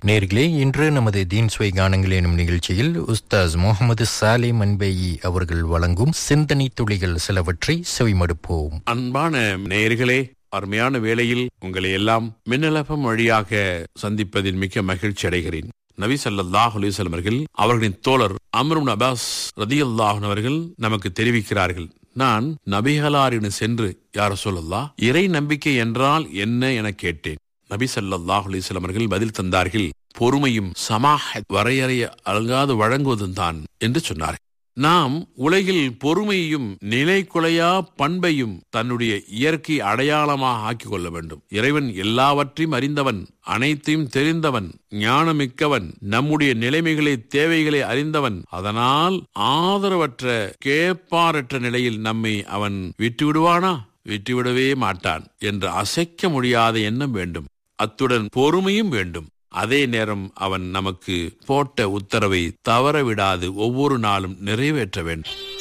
நேர்களே இன்று நமது தீன் சுவை கானங்கள் எனும் நிகழ்ச்சியில் உஸ்தாஸ் முகமது சாலே மன்பேயி அவர்கள் வழங்கும் சிந்தனை துளிகள் சிலவற்றை செவிமடுப்போம் அன்பான நேயர்களே அருமையான வேளையில் உங்களை எல்லாம் மின்னலப்பம் வழியாக சந்திப்பதில் மிக்க மகிழ்ச்சி அடைகிறேன் நபி ஸல்லல்லாஹு அலைஹி வஸல்லம் அவர்கள் அவர்களின் தோழர் அம்ருன் அப்பாஸ் ரதியல்லாஹு அவர்கள் நமக்கு தெரிவிக்கிறார்கள் நான் நபிகளாரிடம் சென்று யார சொல்லல்லா இறை நம்பிக்கை என்றால் என்ன என கேட்டேன் நபி ஸல்லல்லாஹு அலைஹி வஸல்லம் அவர்கள் பதில் தந்தார்கள் பொறுமையும் சமாஹ வரையறைய அலங்காது வழங்குவதும் தான் என்று சொன்னார்கள் நாம் உலகில் பொறுமையும் நிலை குலையா பண்பையும் தன்னுடைய இயற்கை அடையாளமாக ஆக்கிக் கொள்ள வேண்டும் இறைவன் எல்லாவற்றையும் அறிந்தவன் அனைத்தையும் தெரிந்தவன் ஞானமிக்கவன் நம்முடைய நிலைமைகளை தேவைகளை அறிந்தவன் அதனால் ஆதரவற்ற கேப்பாரற்ற நிலையில் நம்மை அவன் விட்டு விடுவானா விட்டுவிடவே மாட்டான் என்று அசைக்க முடியாத எண்ணம் வேண்டும் அத்துடன் பொறுமையும் வேண்டும் அதே நேரம் அவன் நமக்கு போட்ட உத்தரவை தவறவிடாது ஒவ்வொரு நாளும் நிறைவேற்ற வேண்டும்